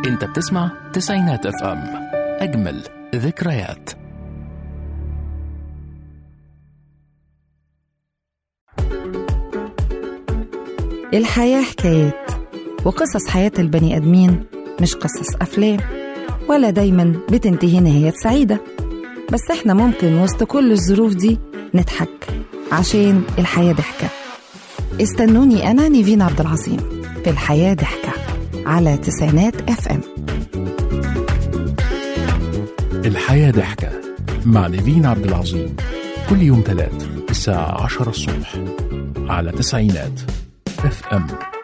انت بتسمع تسعينات اف ام اجمل ذكريات الحياة حكايات وقصص حياة البني آدمين مش قصص أفلام ولا دايما بتنتهي نهاية سعيدة بس احنا ممكن وسط كل الظروف دي نضحك عشان الحياة ضحكة استنوني أنا نيفين عبد العظيم في الحياة ضحكة على تسعينات اف ام الحياة ضحكة مع نيفين عبد العظيم كل يوم ثلاث الساعة عشرة الصبح على تسعينات اف ام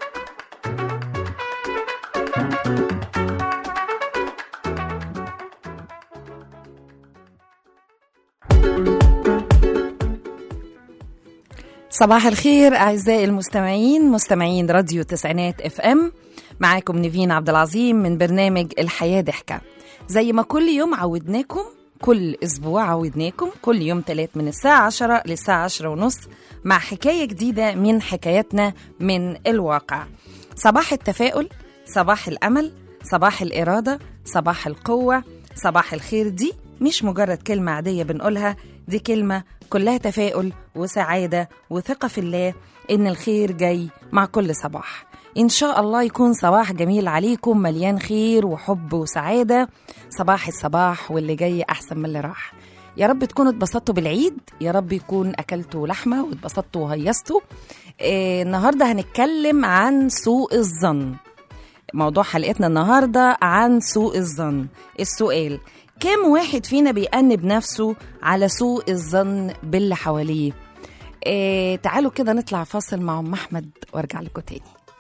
صباح الخير أعزائي المستمعين مستمعين راديو تسعينات اف ام معاكم نيفين عبد العظيم من برنامج الحياة ضحكة زي ما كل يوم عودناكم كل أسبوع عودناكم كل يوم تلات من الساعة عشرة للساعة عشرة ونص مع حكاية جديدة من حكاياتنا من الواقع صباح التفاؤل صباح الأمل صباح الإرادة صباح القوة صباح الخير دي مش مجرد كلمة عادية بنقولها دي كلمة كلها تفاؤل وسعادة وثقة في الله إن الخير جاي مع كل صباح إن شاء الله يكون صباح جميل عليكم مليان خير وحب وسعادة صباح الصباح واللي جاي أحسن من اللي راح يا رب تكونوا اتبسطتوا بالعيد يا رب يكون أكلتوا لحمة واتبسطتوا وهيصتوا إيه النهاردة هنتكلم عن سوء الظن موضوع حلقتنا النهاردة عن سوء الظن السؤال كم واحد فينا بيأنب نفسه على سوء الظن باللي حواليه إيه تعالوا كده نطلع فاصل مع أم أحمد وارجع لكم تاني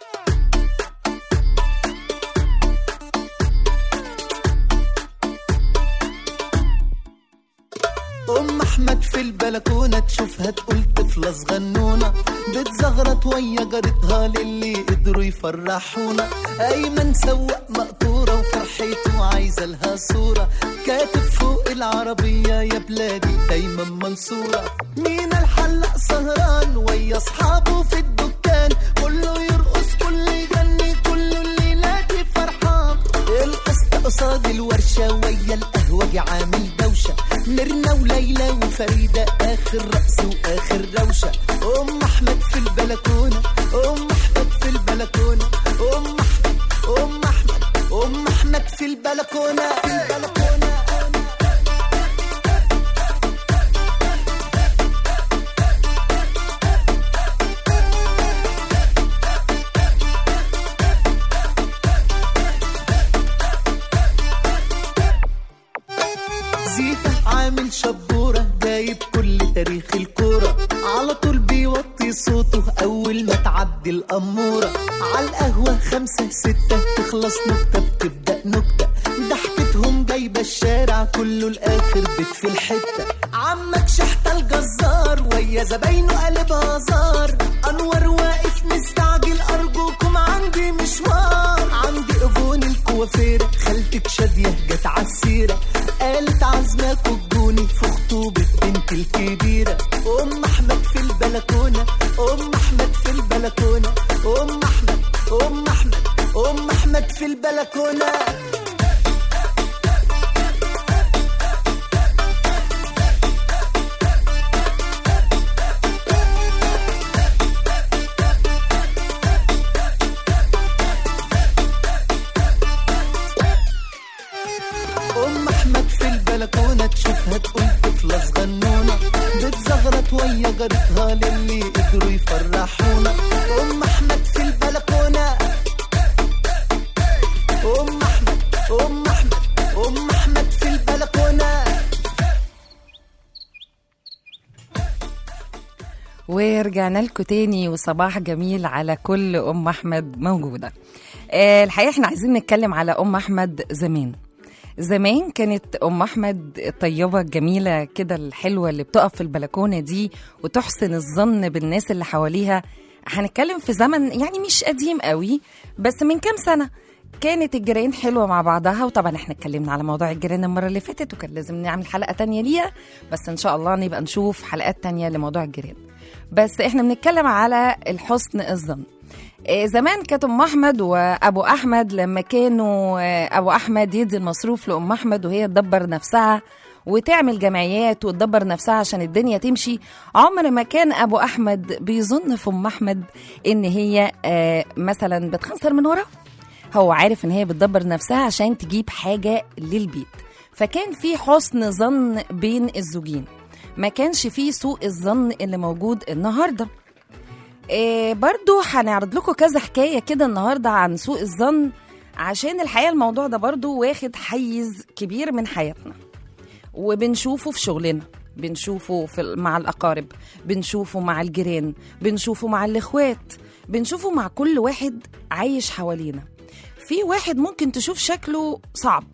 ام احمد في البلكونه تشوفها تقول طفله صغنونه بتزغرط ويا جارتها للي قدروا يفرحونا ايمن سوق مقطوره وفرحته عايزه لها صوره كاتب فوق العربيه يا بلادي دايما منصوره مين الحلق سهران ويا اصحابه في الدكان كله يرقص كله يغني كله الليلاتي فرحان القسط قصاد الورشة ويا القهوة عامل دوشة ميرنا وليلى وفريدة آخر رقص وآخر روشة أم أحمد في البلكونة أم أحمد في البلكونة أم أحمد أم أحمد أم أحمد في البلكونة في البلكونة زيفة عامل شبورة جايب كل تاريخ الكورة على طول بيوطي صوته أول ما تعدي الأمورة على القهوة خمسة ستة تخلص نكتة بتبدأ نكتة ضحكتهم جايبة الشارع كله الآخر بيت في الحتة عمك شحتة الجزار ويا زباينه قلبها هزار أنور واقف مستعجل أرجوكم عندي مشوار عندي قفون الكوافير خالتك شادية جت عالسيرة قالت عزماكوا تجوني في خطوبة بنت الكبيرة أم أحمد في البلكونة أم أحمد في البلكونة أم أحمد أم أحمد أم أحمد في البلكونة ام احمد في البلكونه تشوفها تقول طفله صغنونه بتزغرط ويا جارتها للي قدروا يفرحونا ام احمد في البلكونه ام احمد ام احمد ام احمد في البلكونه ورجعنا لكم تاني وصباح جميل على كل ام احمد موجوده آه، الحقيقه احنا عايزين نتكلم على ام احمد زمان زمان كانت ام احمد الطيبه الجميله كده الحلوه اللي بتقف في البلكونه دي وتحسن الظن بالناس اللي حواليها هنتكلم في زمن يعني مش قديم قوي بس من كام سنه كانت الجيران حلوة مع بعضها وطبعا احنا اتكلمنا على موضوع الجيران المرة اللي فاتت وكان لازم نعمل حلقة تانية ليها بس ان شاء الله نبقى نشوف حلقات تانية لموضوع الجيران بس احنا بنتكلم على الحسن الظن آه، زمان كانت ام احمد وابو احمد لما كانوا آه، ابو احمد يدي المصروف لام احمد وهي تدبر نفسها وتعمل جمعيات وتدبر نفسها عشان الدنيا تمشي عمر ما كان ابو احمد بيظن في ام احمد ان هي آه، مثلا بتخسر من وراه هو عارف ان هي بتدبر نفسها عشان تجيب حاجه للبيت فكان في حسن ظن بين الزوجين ما كانش فيه سوء الظن اللي موجود النهارده إيه برضو هنعرض لكم كذا حكايه كده النهارده عن سوء الظن عشان الحقيقه الموضوع ده برضو واخد حيز كبير من حياتنا وبنشوفه في شغلنا بنشوفه في مع الأقارب بنشوفه مع الجيران بنشوفه مع الإخوات بنشوفه مع كل واحد عايش حوالينا في واحد ممكن تشوف شكله صعب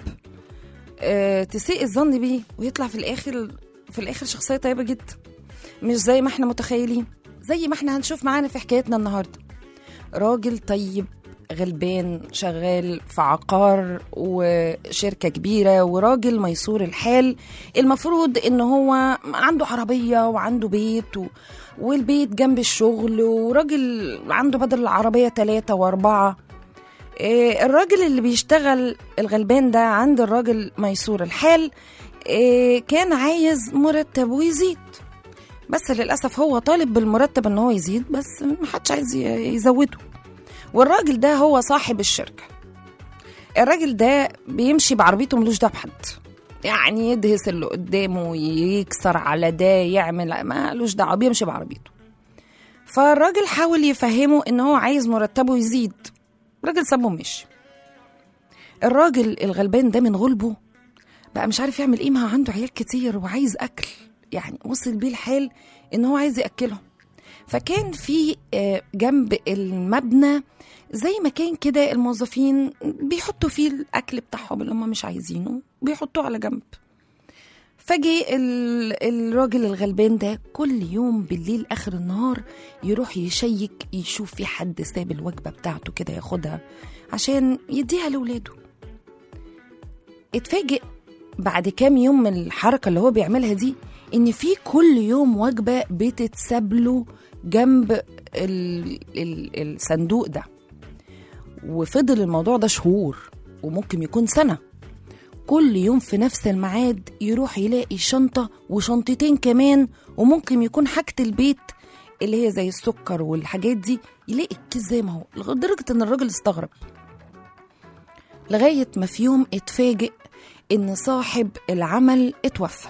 أه تسيء الظن بيه ويطلع في الآخر في الآخر شخصية طيبة جدا مش زي ما احنا متخيلين زي ما احنا هنشوف معانا في حكايتنا النهارده راجل طيب غلبان شغال في عقار وشركة كبيرة وراجل ميسور الحال المفروض ان هو عنده عربية وعنده بيت و... والبيت جنب الشغل وراجل عنده بدل العربية ثلاثة وأربعة إيه، الراجل اللي بيشتغل الغلبان ده عند الراجل ميسور الحال إيه، كان عايز مرتبه يزيد بس للأسف هو طالب بالمرتب ان هو يزيد بس محدش عايز ي- يزوده والراجل ده هو صاحب الشركة الراجل ده بيمشي بعربيته ملوش دعوه بحد يعني يدهس اللي قدامه يكسر على ده يعمل مالوش دعوه بيمشي بعربيته فالراجل حاول يفهمه ان هو عايز مرتبه يزيد الراجل سابه ومشي الراجل الغلبان ده من غلبه بقى مش عارف يعمل ايه ما هو عنده عيال كتير وعايز اكل يعني وصل بيه الحال ان هو عايز ياكلهم فكان في آه، جنب المبنى زي ما كان كده الموظفين بيحطوا فيه الاكل بتاعهم اللي هم مش عايزينه بيحطوه على جنب فجي ال- الراجل الغلبان ده كل يوم بالليل اخر النهار يروح يشيك يشوف في حد ساب الوجبه بتاعته كده ياخدها عشان يديها لاولاده اتفاجئ بعد كام يوم من الحركه اللي هو بيعملها دي ان في كل يوم وجبه بتتساب له جنب ال ال الصندوق ده وفضل الموضوع ده شهور وممكن يكون سنه كل يوم في نفس الميعاد يروح يلاقي شنطة وشنطتين كمان وممكن يكون حاجة البيت اللي هي زي السكر والحاجات دي يلاقي الكيس زي ما هو لدرجة ان الراجل استغرب لغاية ما في يوم اتفاجئ ان صاحب العمل اتوفى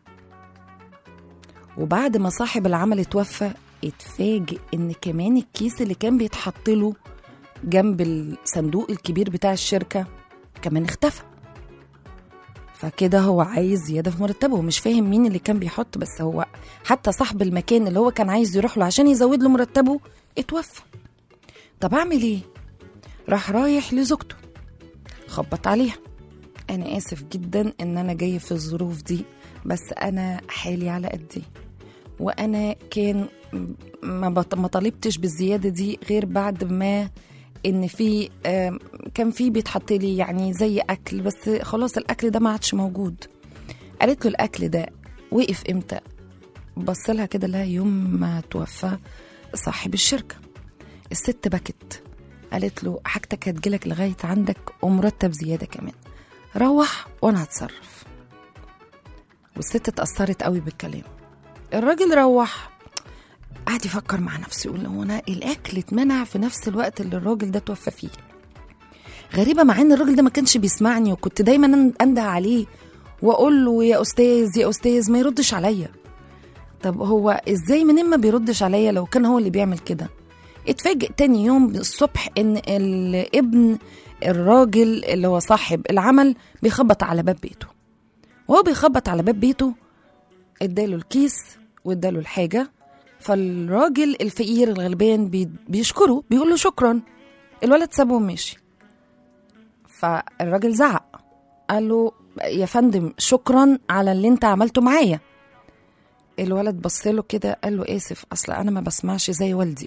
وبعد ما صاحب العمل اتوفى اتفاجئ ان كمان الكيس اللي كان بيتحط له جنب الصندوق الكبير بتاع الشركة كمان اختفى فكده هو عايز زيادة في مرتبه ومش فاهم مين اللي كان بيحط بس هو حتى صاحب المكان اللي هو كان عايز يروح له عشان يزود له مرتبه اتوفى طب اعمل ايه راح رايح لزوجته خبط عليها انا اسف جدا ان انا جاي في الظروف دي بس انا حالي على قدي وانا كان ما بط- ما طالبتش بالزياده دي غير بعد ما ان في آم، كان في بيتحط لي يعني زي اكل بس خلاص الاكل ده ما عادش موجود قالت له الاكل ده وقف امتى بص لها كده لها يوم ما توفى صاحب الشركه الست بكت قالت له حاجتك هتجيلك لغايه عندك ومرتب زياده كمان روح وانا هتصرف والست اتأثرت قوي بالكلام الراجل روح قعد يفكر مع نفسه يقول هو انا الاكل اتمنع في نفس الوقت اللي الراجل ده توفى فيه غريبة مع ان الراجل ده ما كانش بيسمعني وكنت دايما انده عليه واقول له يا استاذ يا استاذ ما يردش عليا طب هو ازاي منين ما بيردش عليا لو كان هو اللي بيعمل كده اتفاجئ تاني يوم الصبح ان الابن الراجل اللي هو صاحب العمل بيخبط على باب بيته وهو بيخبط على باب بيته اداله الكيس واداله الحاجه فالراجل الفقير الغلبان بي- بيشكره بيقول له شكرا الولد سابه ومشي فالراجل زعق قال له يا فندم شكرا على اللي انت عملته معايا الولد بص له كده قال له اسف اصل انا ما بسمعش زي والدي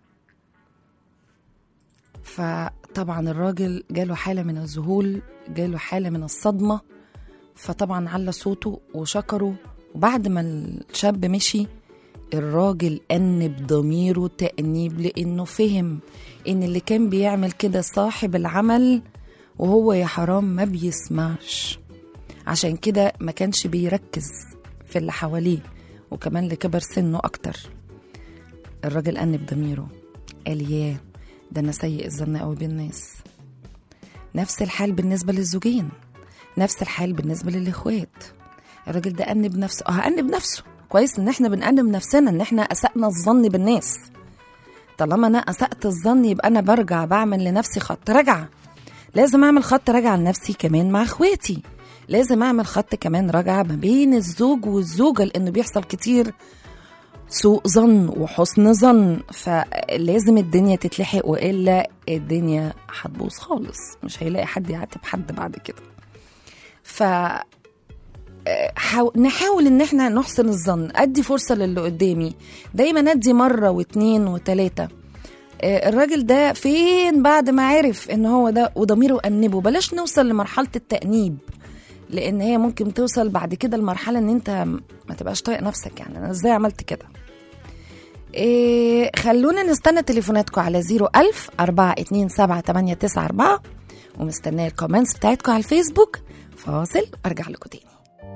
فطبعا الراجل جاله حاله من الذهول جاله حاله من الصدمه فطبعا على صوته وشكره وبعد ما الشاب مشي الراجل أنب ضميره تأنيب لأنه فهم إن اللي كان بيعمل كده صاحب العمل وهو يا حرام ما بيسمعش عشان كده ما كانش بيركز في اللي حواليه وكمان لكبر سنه أكتر الراجل أنب ضميره قال ياه ده أنا سيء الظن قوي بالناس نفس الحال بالنسبة للزوجين نفس الحال بالنسبة للإخوات الراجل ده أنب نفسه اه أنب نفسه كويس إن إحنا بنأنب نفسنا إن إحنا أسأنا الظن بالناس طالما أنا أسأت الظن يبقى أنا برجع بعمل لنفسي خط رجعة لازم أعمل خط رجعة لنفسي كمان مع إخواتي لازم أعمل خط كمان رجعة ما بين الزوج والزوجة لأنه بيحصل كتير سوء ظن وحسن ظن فلازم الدنيا تتلحق والا الدنيا هتبوظ خالص مش هيلاقي حد يعاتب حد بعد كده ف حاو... نحاول ان احنا نحسن الظن ادي فرصه للي قدامي دايما ادي مره واتنين وتلاته آه، الراجل ده فين بعد ما عرف ان هو ده وضميره انبه بلاش نوصل لمرحله التانيب لان هي ممكن توصل بعد كده لمرحله ان انت ما تبقاش طايق نفسك يعني انا ازاي عملت كده إيه خلونا نستنى تليفوناتكم على 01000 427 894 ومستنيه الكومنتس بتاعتكم على الفيسبوك فاصل ارجع لكم تاني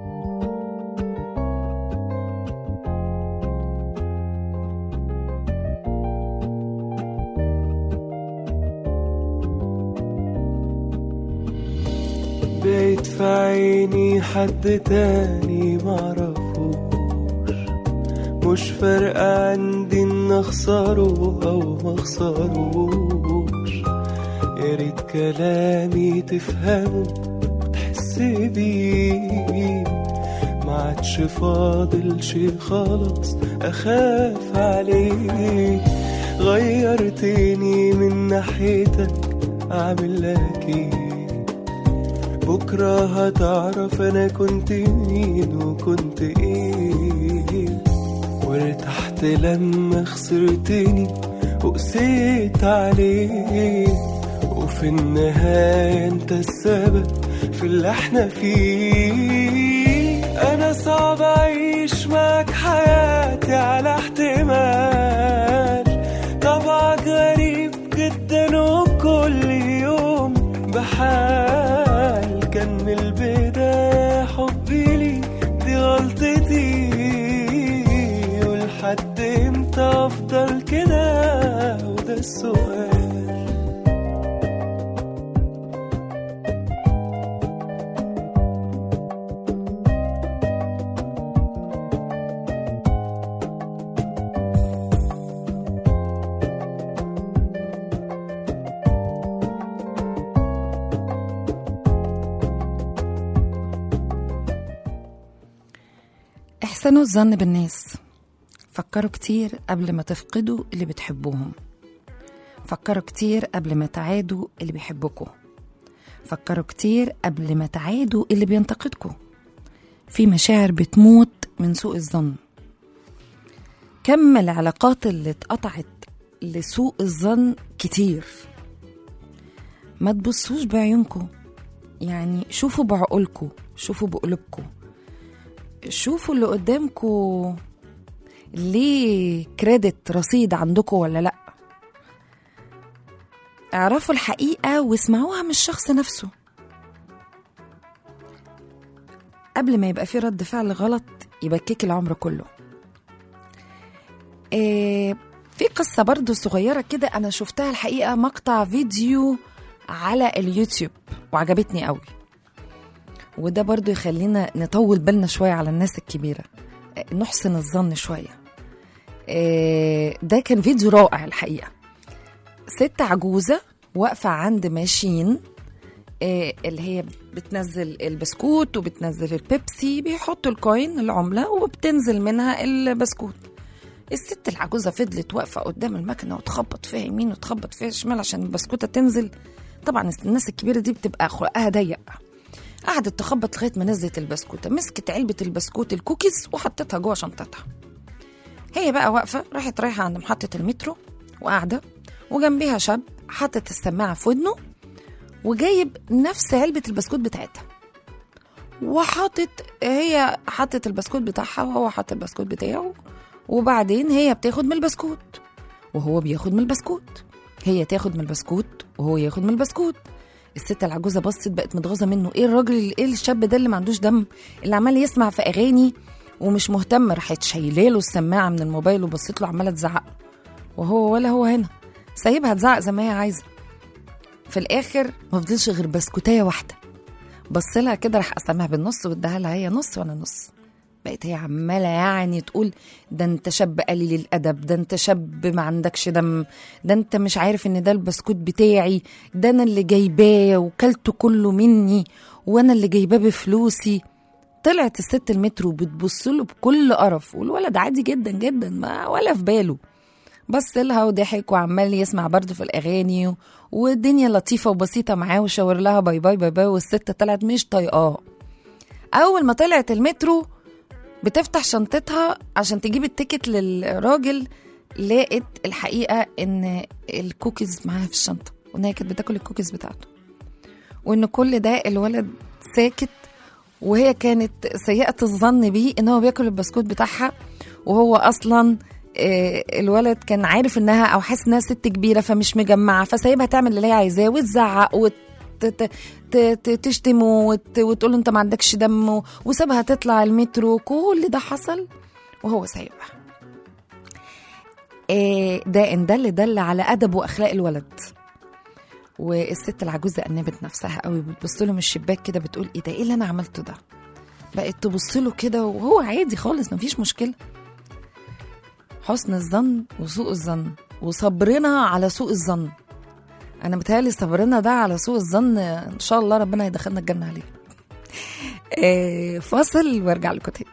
بقيت في عيني حد تاني معرفوش مش فارقة عندي ان اخسره او مخسروش يا ريت كلامي تفهمه وتحس بيه ما عادش فاضل شي خلاص اخاف عليه غيرتني من ناحيتك اعمل لك ايه بكرة هتعرف أنا كنت مين وكنت إيه وارتحت لما خسرتني وقسيت عليك وفي النهاية أنت السبب في اللي احنا فيه أنا صعب أعيش معاك حياتي على احتمال طبعك غريب جدا وكل يوم بحال كان من البداية حبي ليك دي غلطتي ولحد امتى افضل كده وده السؤال احسنوا الظن بالناس فكروا كتير قبل ما تفقدوا اللي بتحبوهم فكروا كتير قبل ما تعادوا اللي بيحبكوا فكروا كتير قبل ما تعادوا اللي بينتقدكوا في مشاعر بتموت من سوء الظن كم العلاقات اللي اتقطعت لسوء الظن كتير ما تبصوش بعيونكم يعني شوفوا بعقولكم شوفوا بقلوبكم شوفوا اللي قدامكم ليه كريدت رصيد عندكم ولا لا اعرفوا الحقيقة واسمعوها من الشخص نفسه قبل ما يبقى في رد فعل غلط يبكيك العمر كله إيه في قصة برضو صغيرة كده أنا شفتها الحقيقة مقطع فيديو على اليوتيوب وعجبتني قوي وده برضو يخلينا نطول بالنا شوية على الناس الكبيرة آه، نحسن الظن شوية آه، ده كان فيديو رائع الحقيقة ست عجوزة واقفة عند ماشين آه، اللي هي بتنزل البسكوت وبتنزل البيبسي بيحطوا الكوين العملة وبتنزل منها البسكوت الست العجوزة فضلت واقفة قدام المكنة وتخبط فيها يمين وتخبط فيها شمال عشان البسكوتة تنزل طبعا الناس الكبيرة دي بتبقى خلقها ضيق قعدت تخبط لغايه ما نزلت البسكوته مسكت علبه البسكوت الكوكيز وحطتها جوه شنطتها هي بقى واقفه راحت رايحه عند محطه المترو وقاعده وجنبيها شاب حاطط السماعه في ودنه وجايب نفس علبه البسكوت بتاعتها وحاطط هي حطت البسكوت بتاعها وهو حاطط البسكوت بتاعه وبعدين هي بتاخد من البسكوت وهو بياخد من البسكوت هي تاخد من البسكوت وهو ياخد من البسكوت الست العجوزه بصت بقت متغاظه منه ايه الراجل ايه الشاب ده اللي ما عندوش دم اللي عمال يسمع في اغاني ومش مهتم راحت شايله له السماعه من الموبايل وبصت له عماله تزعق وهو ولا هو هنا سايبها تزعق زي ما هي عايزه في الاخر ما فضلش غير بسكوتايه واحده بص لها كده راح قسمها بالنص واداها لها هي نص وانا نص بقت هي عماله يعني تقول ده انت شاب قليل الادب ده انت شاب ما عندكش دم ده انت مش عارف ان ده البسكوت بتاعي ده انا اللي جايباه وكلته كله مني وانا اللي جايباه بفلوسي طلعت الست المترو بتبص له بكل قرف والولد عادي جدا جدا ما ولا في باله بص لها وضحك وعمال يسمع برضه في الاغاني و... والدنيا لطيفه وبسيطه معاه وشاور لها باي باي باي باي والست طلعت مش طايقاه اول ما طلعت المترو بتفتح شنطتها عشان تجيب التيكت للراجل لقت الحقيقه ان الكوكيز معاها في الشنطه وان هي كانت بتاكل الكوكيز بتاعته وان كل ده الولد ساكت وهي كانت سيئه الظن بيه ان هو بياكل البسكوت بتاعها وهو اصلا آه، الولد كان عارف انها او حاسس انها ست كبيره فمش مجمعه فسايبها تعمل اللي هي عايزاه وتزعق وت ت- ت- ت- تشتمه وت- وتقول له انت ما عندكش دم و- وسابها تطلع المترو كل ده حصل وهو سايبها آه، ده ان دل دل على ادب واخلاق الولد والست العجوزه انبت نفسها قوي بتبص له من الشباك كده بتقول ايه ده ايه اللي انا عملته ده بقت تبص له كده وهو عادي خالص مفيش مشكله حسن الظن وسوء الظن وصبرنا على سوء الظن انا متهيألي صبرنا ده على سوء الظن ان شاء الله ربنا يدخلنا الجنه عليه آه، فاصل وارجع لكم تاني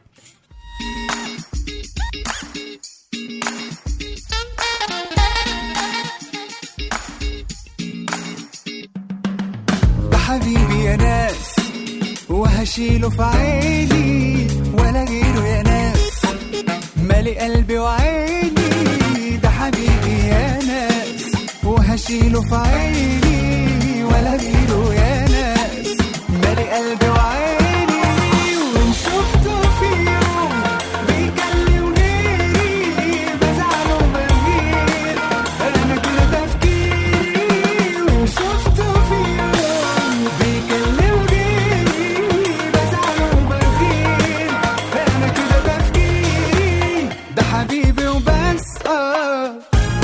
ده حبيبي يا ناس وهشيله في عيني ولا غيره يا ناس مالي قلبي وعيني ده حبيبي يا ناس وهشيله في عيني ولا غيره يا ناس مالي قلبي وعيني وان شفته في يوم بيكلم غيري بزعل وبغير انا كده تفكيري وان شفته في يوم بيكلم غيري بزعل وبغير انا كده تفكيري ده حبيبي وبس اه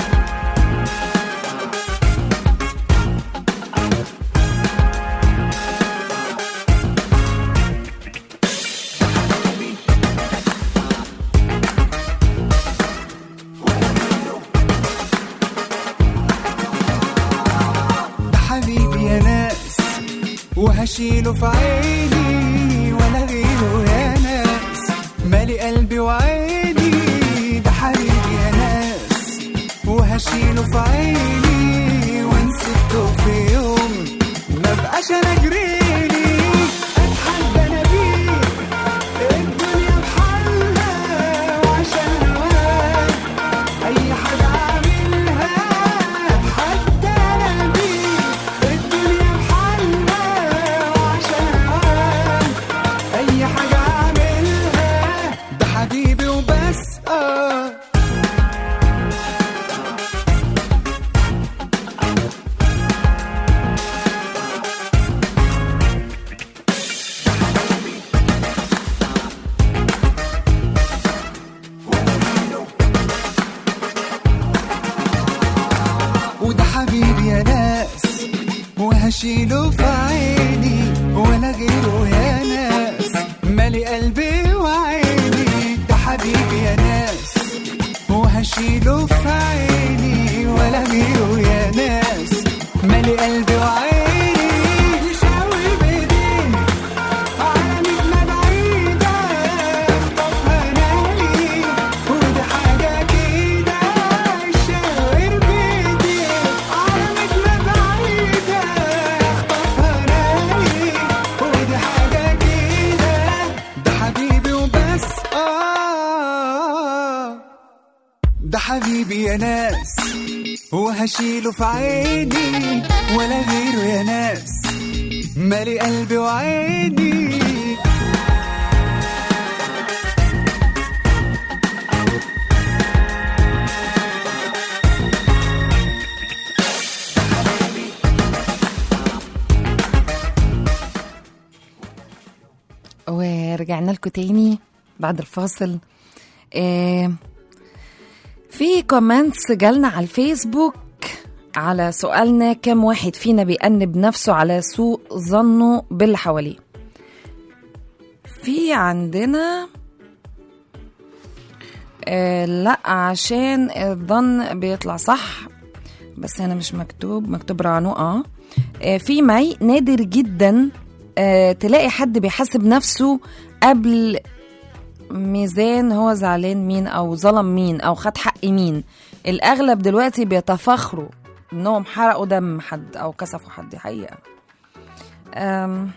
ده حبيبي يا ناس وهشيله في عيني ولا غيره يا ناس مالي قلبي وعيني ده حبيبي يا ناس وهشيله في عيني وان سبته في يوم ما بقاش انا جريني اتحدى انا بيه الدنيا بحالها وعشان هواك اي حاجه اعملها اتحدى انا بيه الدنيا بحالها وعشان هواك اي حاجه اعملها ده حبيبي وبس اه وده حبيبي يا ناس وهشيله في عيني ولا غيره يا ناس مالي قلبي وعيني ده حبيبي يا ناس وهشيله في عيني ولا غيره يا ناس مالي قلبي وعيني يشاور بايدين على نجمة بعيدة اخطفها نالي ودي حاجة كده يشاور بايدين على نجمة بعيدة اخطفها نالي ودي حاجة كده ده حبيبي وبس آه ده حبيبي يا ناس وهشيله في عيني ولا غيره يا ناس مالي قلبي وعيني رجعنا لكم تاني بعد الفاصل آه في كومنتس جالنا على الفيسبوك على سؤالنا كم واحد فينا بيأنب نفسه على سوء ظنه باللي حواليه في عندنا آه لا عشان الظن بيطلع صح بس هنا مش مكتوب مكتوب رعنو اه آه، في مي نادر جدا آه تلاقي حد بيحاسب نفسه قبل ميزان هو زعلان مين او ظلم مين او خد حق مين الاغلب دلوقتي بيتفاخروا انهم حرقوا دم حد او كسفوا حد دي حقيقه أم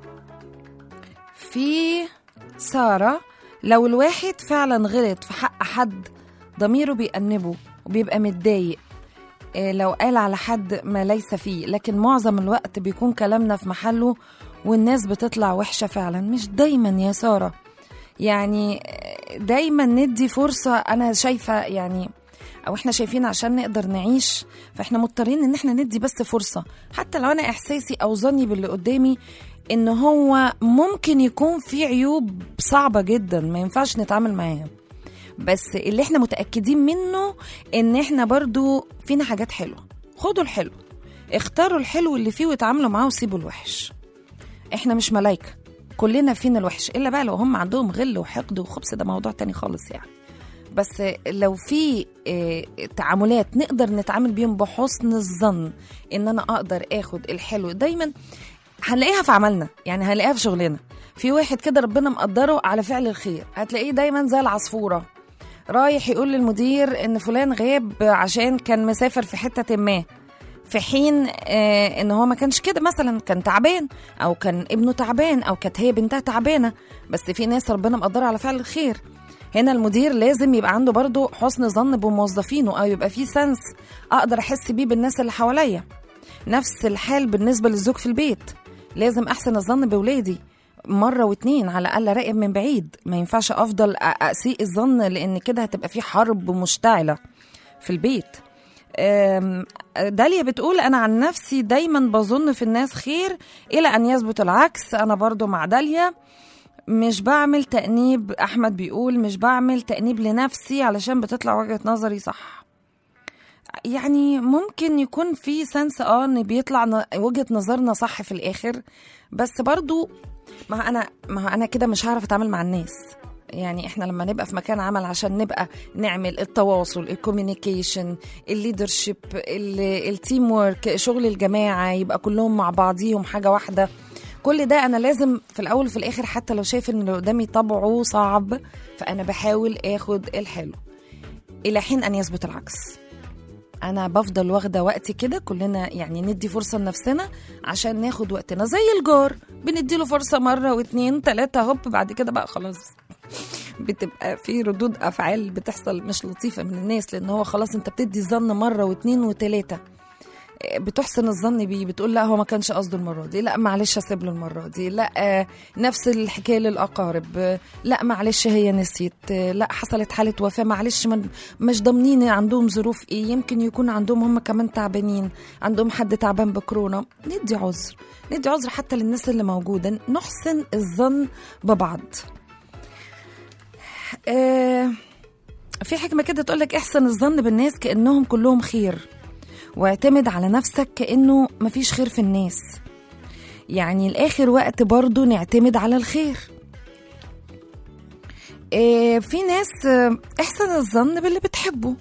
في ساره لو الواحد فعلا غلط في حق حد ضميره بيأنبه وبيبقى متضايق إيه لو قال على حد ما ليس فيه لكن معظم الوقت بيكون كلامنا في محله والناس بتطلع وحشة فعلا مش دايما يا سارة يعني دايما ندي فرصة أنا شايفة يعني أو إحنا شايفين عشان نقدر نعيش فإحنا مضطرين إن إحنا ندي بس فرصة حتى لو أنا إحساسي أو ظني باللي قدامي إن هو ممكن يكون في عيوب صعبة جدا ما ينفعش نتعامل معاها بس اللي احنا متأكدين منه ان احنا برضو فينا حاجات حلوة خدوا الحلو اختاروا الحلو اللي فيه وتعاملوا معاه وسيبوا الوحش احنا مش ملايكة كلنا فينا الوحش الا بقى لو هم عندهم غل وحقد وخبث ده موضوع تاني خالص يعني بس لو في اه تعاملات نقدر نتعامل بيهم بحسن الظن ان انا اقدر اخد الحلو دايما هنلاقيها في عملنا يعني هنلاقيها في شغلنا في واحد كده ربنا مقدره على فعل الخير هتلاقيه دايما زي العصفوره رايح يقول للمدير ان فلان غاب عشان كان مسافر في حته ما في حين آه ان هو ما كانش كده مثلا كان تعبان او كان ابنه تعبان او كانت هي بنتها تعبانه بس في ناس ربنا مقدره على فعل الخير هنا المدير لازم يبقى عنده برضه حسن ظن بموظفينه او يبقى في سنس اقدر احس بيه بالناس اللي حواليا نفس الحال بالنسبه للزوج في البيت لازم احسن الظن بولادي مرة واتنين على الأقل راقب من بعيد ما ينفعش أفضل أسيء الظن لأن كده هتبقى في حرب مشتعلة في البيت داليا بتقول أنا عن نفسي دايما بظن في الناس خير إلى أن يثبت العكس أنا برضو مع داليا مش بعمل تأنيب أحمد بيقول مش بعمل تأنيب لنفسي علشان بتطلع وجهة نظري صح يعني ممكن يكون في سنس اه ان بيطلع وجهة نظرنا صح في الآخر بس برضو ما انا ما انا كده مش هعرف اتعامل مع الناس يعني احنا لما نبقى في مكان عمل عشان نبقى نعمل التواصل الكوميونيكيشن الليدرشيب التيم ورك شغل الجماعه يبقى كلهم مع بعضيهم حاجه واحده كل ده انا لازم في الاول وفي الاخر حتى لو شايف ان اللي قدامي طبعه صعب فانا بحاول اخد الحلو الى حين ان يثبت العكس انا بفضل واخده وقتي كده كلنا يعني ندي فرصه لنفسنا عشان ناخد وقتنا زي الجار بنديله فرصه مره واتنين تلاته هوب بعد كده بقى خلاص بتبقى في ردود افعال بتحصل مش لطيفه من الناس لان هو خلاص انت بتدي الظن مره واتنين وتلاته بتحسن الظن بيه بتقول لا هو ما كانش قصده المره دي لا معلش اسيب له المره دي لا آه نفس الحكايه للاقارب آه لا معلش هي نسيت آه لا حصلت حاله وفاه معلش من مش ضامنين عندهم ظروف ايه يمكن يكون عندهم هم كمان تعبانين عندهم حد تعبان بكورونا ندي عذر ندي عذر حتى للناس اللي موجوده نحسن الظن ببعض آه في حكمه كده تقول لك احسن الظن بالناس كانهم كلهم خير واعتمد على نفسك كأنه مفيش خير في الناس يعني الآخر وقت برضو نعتمد على الخير إيه في ناس احسن الظن باللي بتحبه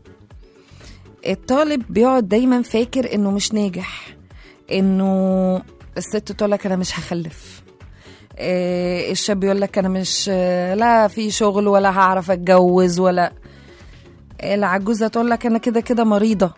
الطالب بيقعد دايما فاكر انه مش ناجح انه الست تقول لك انا مش هخلف إيه الشاب يقول لك انا مش لا في شغل ولا هعرف اتجوز ولا العجوزه تقول لك انا كده كده مريضه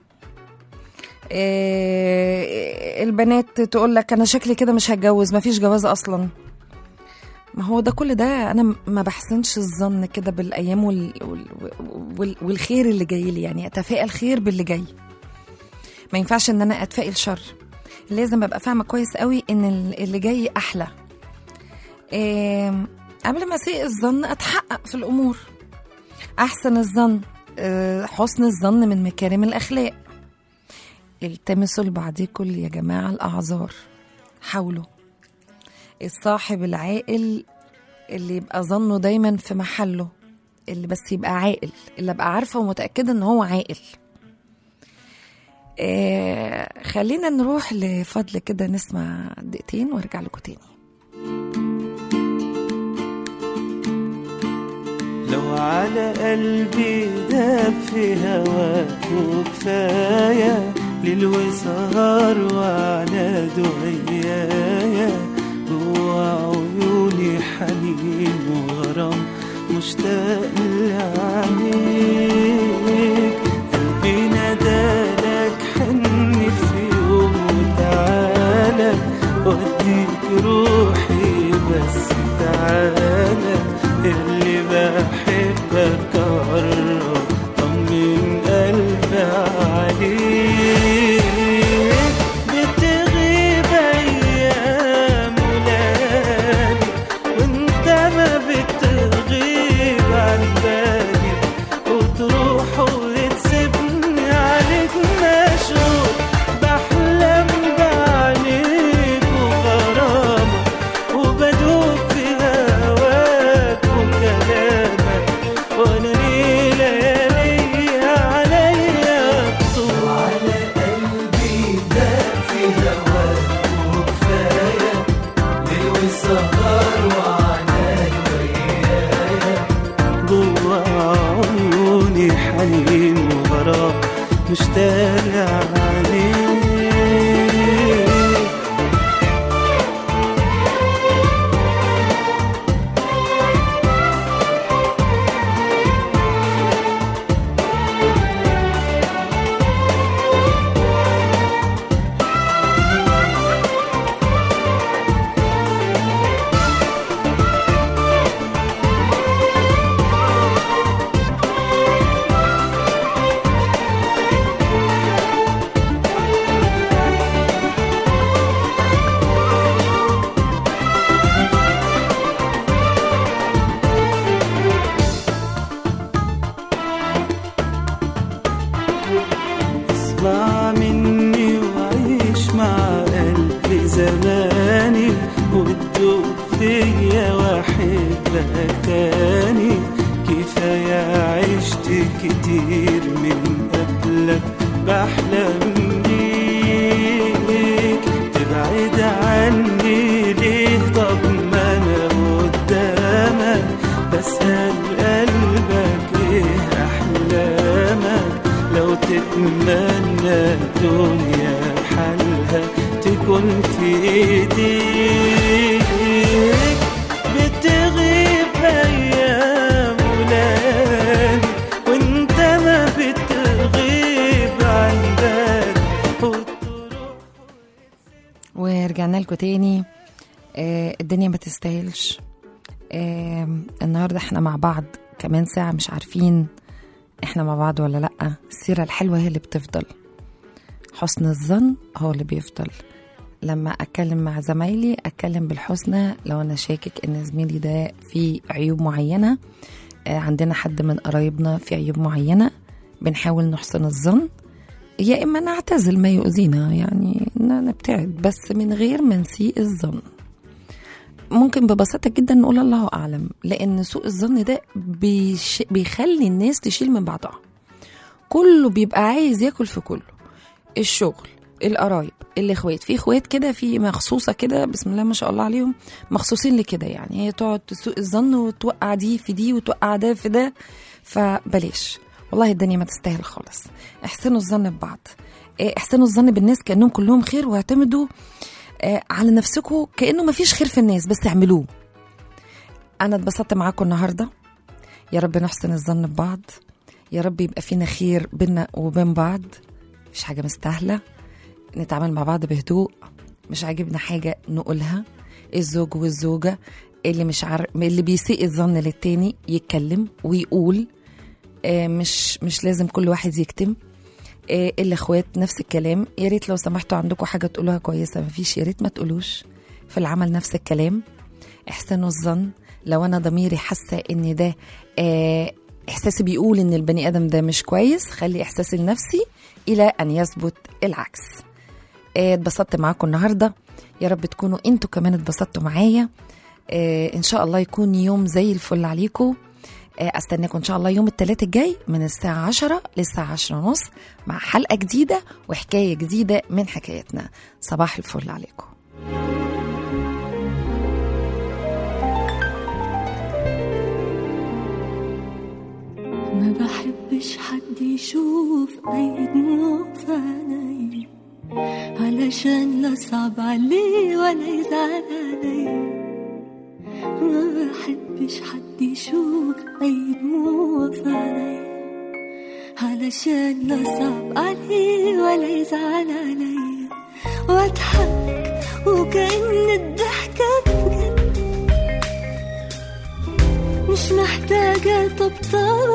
إيه البنات تقول لك انا شكلي كده مش هتجوز مفيش جواز اصلا ما هو ده كل ده انا ما بحسنش الظن كده بالايام وال... وال... والخير اللي جاي لي يعني اتفائل خير باللي جاي ما ينفعش ان انا اتفائل شر لازم ابقى فاهمه كويس قوي ان اللي جاي احلى إيه قبل ما اسيء الظن اتحقق في الامور احسن الظن إيه حسن الظن من مكارم الاخلاق التمسوا لبعضكم يا جماعة الأعذار حاولوا الصاحب العاقل اللي يبقى ظنه دايما في محله اللي بس يبقى عاقل اللي ابقى عارفه ومتاكده ان هو عاقل آه خلينا نروح لفضل كده نسمع دقيقتين وارجع لكم تاني لو على قلبي داب في هواك وكفاية ليل وسهر وعلى دعيايا جوا عيوني حنين وغرام مشتاق لعينيك قلبي نادالك حني في يوم وتعالى وديك روحي بس تعالى اللي بحبك قرب طمن قلبي عليك بتغيب ايام ولادي وانت ما بتغيب عن بالي وتروح وتسيبني عليك مشغول بحلم بعينيك وغرامك وبدوب في هواك وكلامك وانا ليه ليالي عليا طول على قلبي داب في هواك وكفاية ليل وسهر وعناك ويايا جوا عيوني حنين وغرام مشتاق عليك اسمع مني وعيش مع قلبي زماني وتدوب فيا واحبك تاني كفاية عشت كتير من قبلك بحلم بيك تبعد عني ليه طب ما انا قدامك بسأل قلبك ايه احلامك لو تتمنى الدنيا بحالها تكون في ايديك بتغيب ايام ولادي وانت ما بتغيب عن بالي وتروح ورجعنا لكم تاني آه الدنيا ما تستاهلش آه النهارده احنا مع بعض كمان ساعة مش عارفين احنا مع بعض ولا لأ السيرة الحلوة هي اللي بتفضل حسن الظن هو اللي بيفضل لما اتكلم مع زمايلي اتكلم بالحسنى لو انا شاكك ان زميلي ده فيه عيوب معينه آه، عندنا حد من قرايبنا في عيوب معينه بنحاول نحسن الظن يا اما نعتزل ما يؤذينا يعني ن- نبتعد بس من غير ما نسيء الظن ممكن ببساطه جدا نقول الله اعلم لان سوء الظن ده بيش بيخلي الناس تشيل من بعضها كله بيبقى عايز ياكل في كله الشغل القرايب الاخوات في اخوات كده في مخصوصه كده بسم الله ما شاء الله عليهم مخصوصين لكده يعني هي تقعد تسوء الظن وتوقع دي في دي وتوقع ده في ده فبلاش والله الدنيا ما تستاهل خالص احسنوا الظن ببعض إيه، احسنوا الظن بالناس كانهم كلهم خير واعتمدوا آه، على نفسكم كانه ما فيش خير في الناس بس اعملوه انا اتبسطت معاكم النهارده يا رب نحسن الظن ببعض يا رب يبقى فينا خير بينا وبين بعض مش حاجه مستاهله نتعامل مع بعض بهدوء مش عاجبنا حاجه نقولها الزوج والزوجه اللي مش عارف اللي بيسيء الظن للتاني يتكلم ويقول آه، مش مش لازم كل واحد يكتم آه، الاخوات نفس الكلام يا ريت لو سمحتوا عندكم حاجه تقولوها كويسه مفيش يا ريت ما تقولوش في العمل نفس الكلام احسنوا الظن لو انا ضميري حاسه ان ده آه، احساسي بيقول ان البني ادم ده مش كويس خلي احساسي لنفسي الى ان يثبت العكس آه، اتبسطت معاكم النهارده يا رب تكونوا انتوا كمان اتبسطتوا معايا آه، ان شاء الله يكون يوم زي الفل عليكم آه، استناكم ان شاء الله يوم الثلاث الجاي من الساعة 10 للساعة 10 ونص مع حلقة جديدة وحكاية جديدة من حكايتنا صباح الفل عليكم ما بحبش حد يشوف أي دموع في عيني علشان لا صعب عليه ولا يزعل علي ما بحبش حد يشوف أي دموع في عيني علشان لا صعب عليه ولا يزعل علي واضحك وكأن الضحكة بجد مش محتاجة طبطبة